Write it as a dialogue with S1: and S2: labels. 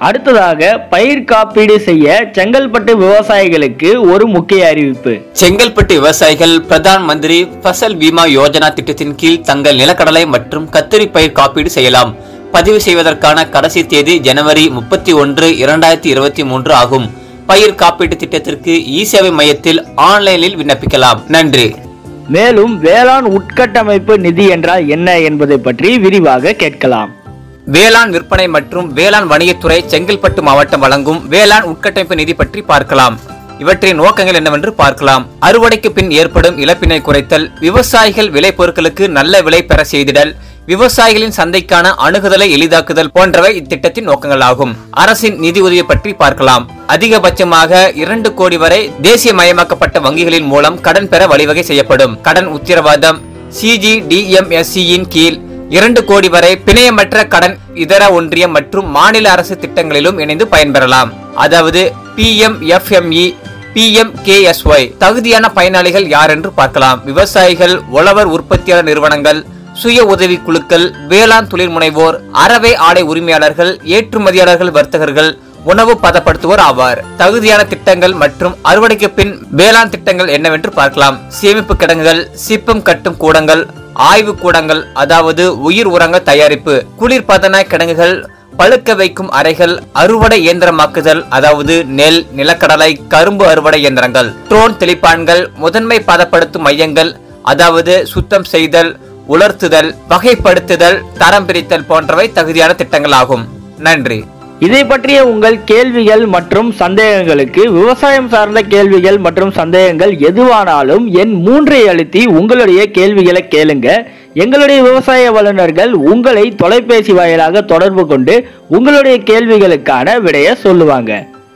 S1: அடுத்ததாக பயிர் காப்பீடு செய்ய செங்கல்பட்டு விவசாயிகளுக்கு ஒரு முக்கிய அறிவிப்பு
S2: செங்கல்பட்டு விவசாயிகள் பிரதான் மந்திரி ஃபசல் பீமா யோஜனா திட்டத்தின் கீழ் தங்கள் நிலக்கடலை மற்றும் கத்திரி பயிர் காப்பீடு செய்யலாம் பதிவு செய்வதற்கான கடைசி தேதி ஜனவரி முப்பத்தி ஒன்று இரண்டாயிரத்தி இருபத்தி மூன்று ஆகும் பயிர் காப்பீட்டு திட்டத்திற்கு இ சேவை மையத்தில் ஆன்லைனில் விண்ணப்பிக்கலாம் நன்றி
S1: மேலும் வேளாண் உட்கட்டமைப்பு நிதி என்றால் என்ன என்பதை பற்றி விரிவாக கேட்கலாம்
S2: வேளாண் விற்பனை மற்றும் வேளாண் வணிகத்துறை செங்கல்பட்டு மாவட்டம் வழங்கும் வேளாண் உட்கட்டமைப்பு நிதி பற்றி பார்க்கலாம் இவற்றின் நோக்கங்கள் என்னவென்று பார்க்கலாம் அறுவடைக்கு பின் ஏற்படும் இழப்பினை குறைத்தல் விவசாயிகள் விளைபொருட்களுக்கு நல்ல விலை பெற செய்திடல் விவசாயிகளின் சந்தைக்கான அணுகுதலை எளிதாக்குதல் போன்றவை இத்திட்டத்தின் நோக்கங்களாகும் அரசின் நிதி உதவி பற்றி பார்க்கலாம் அதிகபட்சமாக இரண்டு கோடி வரை தேசியமயமாக்கப்பட்ட வங்கிகளின் மூலம் கடன் பெற வழிவகை செய்யப்படும் கடன் உத்தரவாதம் சிஜிடிஎம்எஸ்சி யின் கீழ் இரண்டு கோடி வரை பிணையமற்ற கடன் இதர ஒன்றியம் மற்றும் மாநில அரசு திட்டங்களிலும் இணைந்து பயன்பெறலாம் அதாவது பிஎம்எஃப்எம்இ பிஎம்கேஎஸ்ஒய் தகுதியான பயனாளிகள் யார் என்று பார்க்கலாம் விவசாயிகள் உழவர் உற்பத்தியாளர் நிறுவனங்கள் சுய உதவி குழுக்கள் வேளாண் தொழில் முனைவோர் அறவை ஆடை உரிமையாளர்கள் ஏற்றுமதியாளர்கள் வர்த்தகர்கள் உணவு பதப்படுத்துவோர் ஆவார் தகுதியான திட்டங்கள் மற்றும் அறுவடைக்கு பின் வேளாண் திட்டங்கள் என்னவென்று பார்க்கலாம் சேமிப்பு கிடங்குகள் சிப்பம் கட்டும் கூடங்கள் ஆய்வு கூடங்கள் அதாவது உயிர் உரங்கள் தயாரிப்பு குளிர்பதன கிடங்குகள் பழுக்க வைக்கும் அறைகள் அறுவடை இயந்திரமாக்குதல் அதாவது நெல் நிலக்கடலை கரும்பு அறுவடை இயந்திரங்கள் ட்ரோன் தெளிப்பான்கள் முதன்மை பதப்படுத்தும் மையங்கள் அதாவது சுத்தம் செய்தல் உலர்த்துதல் வகைப்படுத்துதல் தரம் பிரித்தல் போன்றவை தகுதியான திட்டங்களாகும் நன்றி
S1: இதை பற்றிய உங்கள் கேள்விகள் மற்றும் சந்தேகங்களுக்கு விவசாயம் சார்ந்த கேள்விகள் மற்றும் சந்தேகங்கள் எதுவானாலும் என் மூன்றை அழுத்தி உங்களுடைய கேள்விகளை கேளுங்க எங்களுடைய விவசாய வல்லுநர்கள் உங்களை தொலைபேசி வாயிலாக தொடர்பு கொண்டு உங்களுடைய கேள்விகளுக்கான விடைய சொல்லுவாங்க